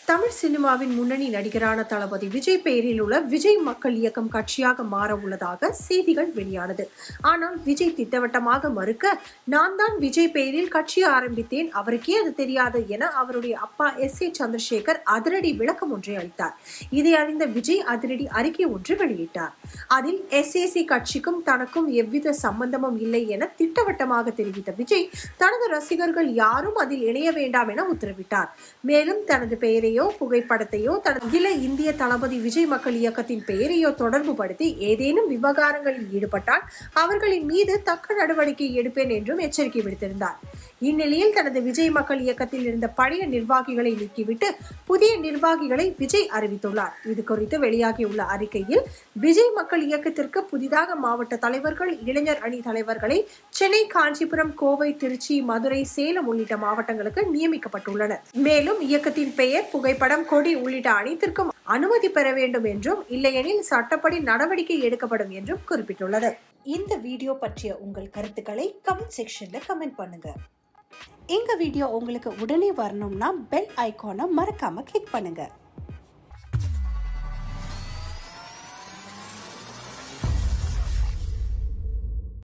தமிழ் சினிமாவின் முன்னணி நடிகரான தளபதி விஜய் பெயரில் உள்ள விஜய் மக்கள் இயக்கம் கட்சியாக மாற உள்ளதாக செய்திகள் வெளியானது ஆனால் விஜய் திட்டவட்டமாக மறுக்க நான் தான் விஜய் பெயரில் கட்சி ஆரம்பித்தேன் அவருக்கே அது தெரியாது என அவருடைய அப்பா எஸ் ஏ சந்திரசேகர் அதிரடி விளக்கம் ஒன்றை அளித்தார் இதை அறிந்த விஜய் அதிரடி அறிக்கை ஒன்று வெளியிட்டார் அதில் எஸ்ஏசி கட்சிக்கும் தனக்கும் எவ்வித சம்பந்தமும் இல்லை என திட்டவட்டமாக தெரிவித்த விஜய் தனது ரசிகர்கள் யாரும் அதில் இணைய வேண்டாம் என உத்தரவிட்டார் மேலும் தனது பெயரையோ புகைப்படத்தையோ தனது அகில இந்திய தளபதி விஜய் மக்கள் இயக்கத்தின் பெயரையோ தொடர்பு படுத்தி ஏதேனும் விவகாரங்களில் ஈடுபட்டால் அவர்களின் மீது தக்க நடவடிக்கை எடுப்பேன் என்றும் எச்சரிக்கை விடுத்திருந்தார் இந்நிலையில் தனது விஜய் மக்கள் இயக்கத்தில் இருந்த பழைய நிர்வாகிகளை நீக்கிவிட்டு புதிய நிர்வாகிகளை விஜய் அறிவித்துள்ளார் இது குறித்து வெளியாகியுள்ள அறிக்கையில் விஜய் மக்கள் இயக்கத்திற்கு புதிதாக மாவட்ட தலைவர்கள் இளைஞர் அணி தலைவர்களை சென்னை காஞ்சிபுரம் கோவை திருச்சி மதுரை சேலம் உள்ளிட்ட மாவட்டங்களுக்கு நியமிக்கப்பட்டுள்ளனர் மேலும் இயக்கத்தின் பெயர் புகைப்படம் கொடி உள்ளிட்ட அனைத்திற்கும் அனுமதி பெற வேண்டும் என்றும் இல்லையெனில் சட்டப்படி நடவடிக்கை எடுக்கப்படும் என்றும் குறிப்பிட்டுள்ளது இந்த வீடியோ பற்றிய உங்கள் கருத்துக்களை கமெண்ட் செக்ஷன்ல கமெண்ட் பண்ணுங்க எங்க வீடியோ உங்களுக்கு உடனே வரணும்னா பெல் ஐகானை மறக்காம கிளிக் பண்ணுங்க